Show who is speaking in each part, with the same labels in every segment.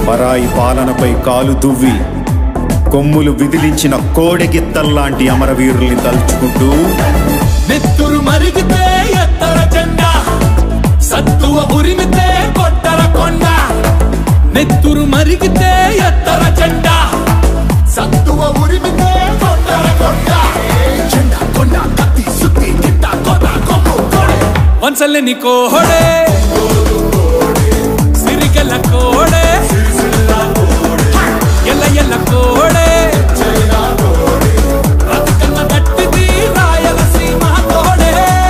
Speaker 1: పరాయి పాలనపై కాలు దువ్వి కొమ్ములు విదిలించిన కోడెగిత్తల్లాంటి అమరవీరుల్ని తలుచుకుంటూ
Speaker 2: నెత్తురు మరిగితే ఎత్తర జెండా సత్తువ ఉరిమితే కొట్టర కొండ నెత్తురు మరిగితే ఎత్తర జెండా సత్తువ ఉరిమితే కొట్టర కొండ జెండా కొండ కత్తి సుత్తి గిట్ట కొట్ట కొమ్ము కోడే వంచలేని కోహడే సిరిగల కోడే ఎల్ల ఎల్ల కోడే రతికన్న గట్టిది రాయలసీమ తోడే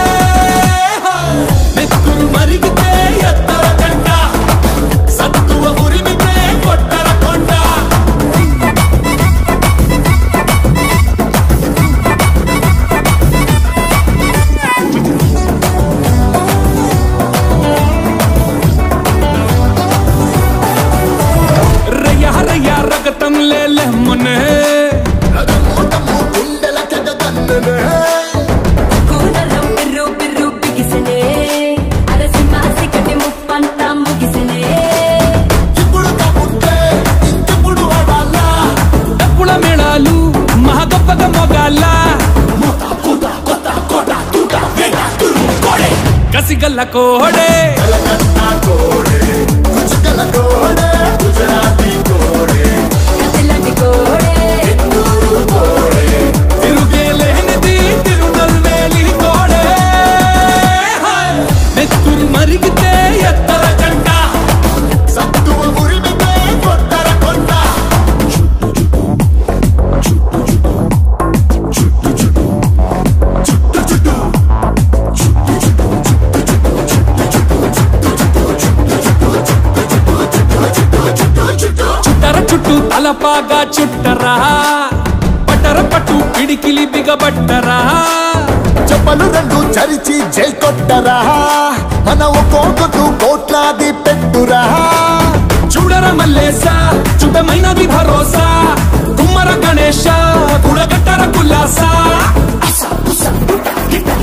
Speaker 2: నెత్తురు మరిగితే ఎత్తర జెండ సత్తువ ఉరిమితే కొట్టర కొండ రయ్య రయ్య రగతం లేలే మునే
Speaker 3: కూనరం బిర్రు బిర్రు బిగిసెనే అరసి మాసి కటి ముప్పంతా ముగిసెనే
Speaker 2: ఇప్పుడు కబుట్టే ఇంకెప్పుడు వాడాలా డప్పుల మేళాలు మహా గొప్పగా మొగాల కసిగల్ల కోడే
Speaker 3: కసిలాంటి కోడే
Speaker 2: తిరుగేలేనిది తిరునల్వేలి కోడే నెత్తురు మరిగితే ఎత్తర జెండ సత్తువ ఉరిమితే కొట్టర కొండ చుట్టర చుట్టూ తలపాగా చుట్టరా పట్టర పట్టు పిడికిలి బిగబట్టరా
Speaker 4: చెప్పలు రెండు చరిచి జై కొట్టరా మన ఒక్కొక్కరు కోట్లాది పెట్టురా
Speaker 2: చూడర మల్లేస చుట్టమైనది భరోసా కుమ్మర గణేశ గుడగట్టర కుల్లాస